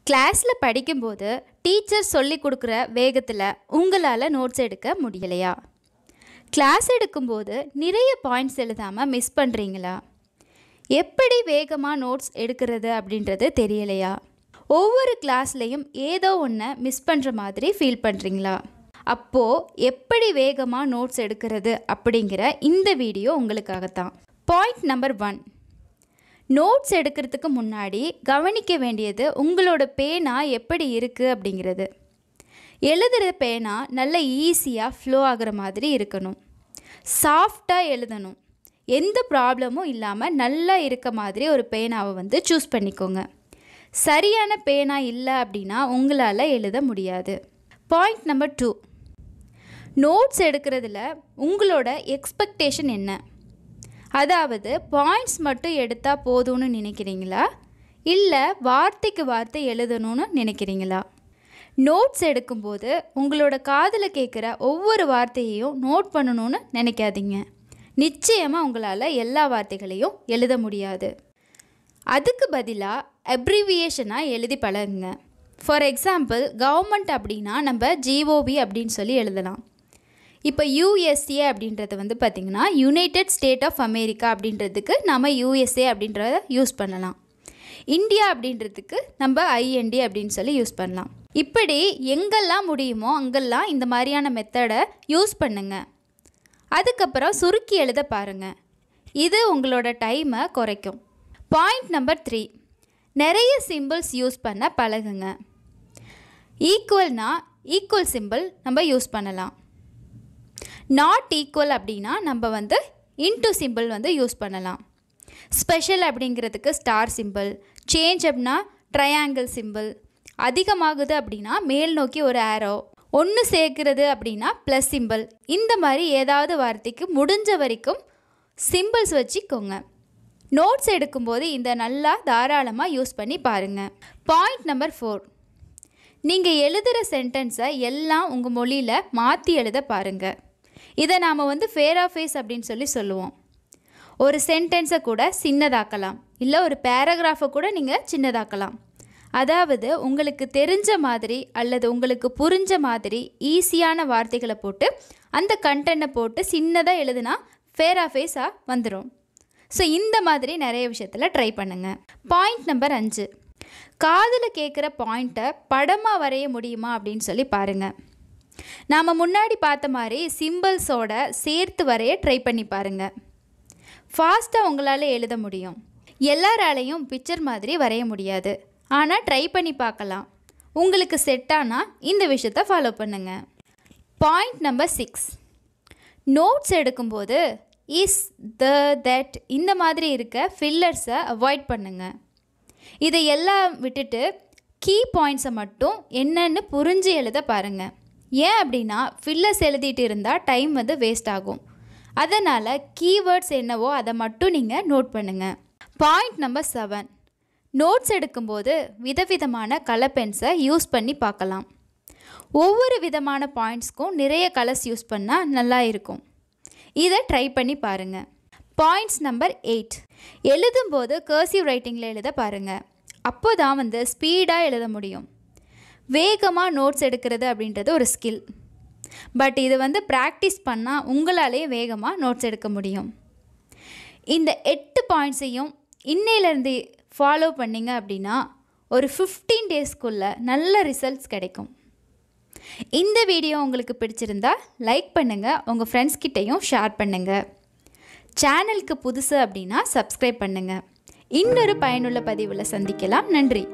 கிளாஸில் படிக்கும்போது டீச்சர் சொல்லி கொடுக்குற வேகத்தில் உங்களால் நோட்ஸ் எடுக்க முடியலையா கிளாஸ் எடுக்கும்போது நிறைய பாயிண்ட்ஸ் எழுதாமல் மிஸ் பண்ணுறீங்களா எப்படி வேகமாக நோட்ஸ் எடுக்கிறது அப்படின்றது தெரியலையா ஒவ்வொரு கிளாஸ்லேயும் ஏதோ ஒன்று மிஸ் பண்ணுற மாதிரி ஃபீல் பண்ணுறீங்களா அப்போது எப்படி வேகமாக நோட்ஸ் எடுக்கிறது அப்படிங்கிற இந்த வீடியோ உங்களுக்காகத்தான் பாயிண்ட் நம்பர் ஒன் நோட்ஸ் எடுக்கிறதுக்கு முன்னாடி கவனிக்க வேண்டியது உங்களோட பேனா எப்படி இருக்குது அப்படிங்கிறது எழுதுகிற பேனா நல்ல ஈஸியாக ஃப்ளோ ஆகிற மாதிரி இருக்கணும் சாஃப்டாக எழுதணும் எந்த ப்ராப்ளமும் இல்லாமல் நல்லா இருக்க மாதிரி ஒரு பேனாவை வந்து சூஸ் பண்ணிக்கோங்க சரியான பேனா இல்லை அப்படின்னா உங்களால் எழுத முடியாது பாயிண்ட் நம்பர் டூ நோட்ஸ் எடுக்கிறதுல உங்களோட எக்ஸ்பெக்டேஷன் என்ன அதாவது பாயிண்ட்ஸ் மட்டும் எடுத்தால் போதும்னு நினைக்கிறீங்களா இல்லை வார்த்தைக்கு வார்த்தை எழுதணும்னு நினைக்கிறீங்களா நோட்ஸ் எடுக்கும்போது உங்களோட காதில் கேட்குற ஒவ்வொரு வார்த்தையையும் நோட் பண்ணணும்னு நினைக்காதீங்க நிச்சயமாக உங்களால் எல்லா வார்த்தைகளையும் எழுத முடியாது அதுக்கு பதிலாக அப்ரிவியேஷனாக எழுதி பழகுங்க ஃபார் எக்ஸாம்பிள் கவர்மெண்ட் அப்படின்னா நம்ம ஜிஓபி அப்படின்னு சொல்லி எழுதலாம் இப்போ யூஎஸ்ஏ அப்படின்றது வந்து பார்த்திங்கன்னா யுனைடெட் ஸ்டேட் ஆஃப் அமெரிக்கா அப்படின்றதுக்கு நம்ம யூஎஸ்ஏ அப்படின்றத யூஸ் பண்ணலாம் இந்தியா அப்படின்றதுக்கு நம்ம ஐஎன்டி அப்படின்னு சொல்லி யூஸ் பண்ணலாம் இப்படி எங்கெல்லாம் முடியுமோ அங்கெல்லாம் இந்த மாதிரியான மெத்தடை யூஸ் பண்ணுங்க அதுக்கப்புறம் சுருக்கி எழுத பாருங்கள் இது உங்களோட டைமை குறைக்கும் பாயிண்ட் நம்பர் த்ரீ நிறைய சிம்பிள்ஸ் யூஸ் பண்ண பழகுங்க ஈக்குவல்னா ஈக்குவல் சிம்பிள் நம்ம யூஸ் பண்ணலாம் நாட் ஈக்குவல் அப்படின்னா நம்ம வந்து இன்டு சிம்பிள் வந்து யூஸ் பண்ணலாம் ஸ்பெஷல் அப்படிங்கிறதுக்கு ஸ்டார் சிம்பிள் சேஞ்ச் அப்படின்னா ட்ரையாங்கிள் சிம்பிள் அதிகமாகுது அப்படின்னா மேல் நோக்கி ஒரு ஆரோ ஒன்று சேர்க்குறது அப்படின்னா ப்ளஸ் சிம்பிள் இந்த மாதிரி ஏதாவது வார்த்தைக்கு முடிஞ்ச வரைக்கும் சிம்பிள்ஸ் வச்சுக்கோங்க நோட்ஸ் எடுக்கும்போது இந்த நல்லா தாராளமாக யூஸ் பண்ணி பாருங்கள் பாயிண்ட் நம்பர் ஃபோர் நீங்கள் எழுதுகிற சென்டென்ஸை எல்லாம் உங்கள் மொழியில் மாற்றி எழுத பாருங்கள் இதை நாம் வந்து ஃபேர் ஆஃப் ஃபேஸ் அப்படின்னு சொல்லி சொல்லுவோம் ஒரு சென்டென்ஸை கூட சின்னதாக்கலாம் இல்லை ஒரு பேராகிராஃபை கூட நீங்கள் சின்னதாக்கலாம் அதாவது உங்களுக்கு தெரிஞ்ச மாதிரி அல்லது உங்களுக்கு புரிஞ்ச மாதிரி ஈஸியான வார்த்தைகளை போட்டு அந்த கண்டென்ட்டை போட்டு சின்னதாக எழுதுனா ஃபேர் ஆஃப் ஃபேஸாக வந்துடும் ஸோ இந்த மாதிரி நிறைய விஷயத்தில் ட்ரை பண்ணுங்கள் பாயிண்ட் நம்பர் அஞ்சு காதில் கேட்குற பாயிண்ட்டை படமாக வரைய முடியுமா அப்படின்னு சொல்லி பாருங்கள் நாம் முன்னாடி பார்த்த மாதிரி சிம்பிள்ஸோட சேர்த்து வரைய ட்ரை பண்ணி பாருங்கள் ஃபாஸ்ட்டாக உங்களால் எழுத முடியும் எல்லாராலையும் பிக்சர் மாதிரி வரைய முடியாது ஆனால் ட்ரை பண்ணி பார்க்கலாம் உங்களுக்கு செட் ஆனால் இந்த விஷயத்த ஃபாலோ பண்ணுங்கள் பாயிண்ட் நம்பர் சிக்ஸ் நோட்ஸ் எடுக்கும்போது இஸ் த தட் இந்த மாதிரி இருக்க ஃபில்லர்ஸை அவாய்ட் பண்ணுங்கள் இதை எல்லாம் விட்டுட்டு கீ பாயிண்ட்ஸை மட்டும் என்னன்னு புரிஞ்சு எழுத பாருங்கள் ஏன் அப்படின்னா ஃபில்லர்ஸ் எழுதிட்டு இருந்தால் டைம் வந்து வேஸ்ட் ஆகும் அதனால் கீவேர்ட்ஸ் என்னவோ அதை மட்டும் நீங்கள் நோட் பண்ணுங்கள் பாயிண்ட் நம்பர் செவன் நோட்ஸ் எடுக்கும்போது விதவிதமான கலர் பென்ஸை யூஸ் பண்ணி பார்க்கலாம் ஒவ்வொரு விதமான பாயிண்ட்ஸ்க்கும் நிறைய கலர்ஸ் யூஸ் பண்ணால் நல்லா இருக்கும் இதை ட்ரை பண்ணி பாருங்கள் பாயிண்ட்ஸ் நம்பர் எயிட் எழுதும்போது கர்சிவ் ரைட்டிங்கில் எழுத பாருங்கள் அப்போ தான் வந்து ஸ்பீடாக எழுத முடியும் வேகமாக நோட்ஸ் எடுக்கிறது அப்படின்றது ஒரு ஸ்கில் பட் இது வந்து ப்ராக்டிஸ் பண்ணால் உங்களாலே வேகமாக நோட்ஸ் எடுக்க முடியும் இந்த எட்டு பாயிண்ட்ஸையும் இன்னையிலேருந்து ஃபாலோ பண்ணிங்க அப்படின்னா ஒரு ஃபிஃப்டீன் டேஸ்க்குள்ளே நல்ல ரிசல்ட்ஸ் கிடைக்கும் இந்த வீடியோ உங்களுக்கு பிடிச்சிருந்தா லைக் பண்ணுங்கள் உங்கள் ஃப்ரெண்ட்ஸ் கிட்டேயும் ஷேர் பண்ணுங்கள் சேனலுக்கு புதுசு அப்படின்னா சப்ஸ்கிரைப் பண்ணுங்கள் இன்னொரு பயனுள்ள பதிவில் சந்திக்கலாம் நன்றி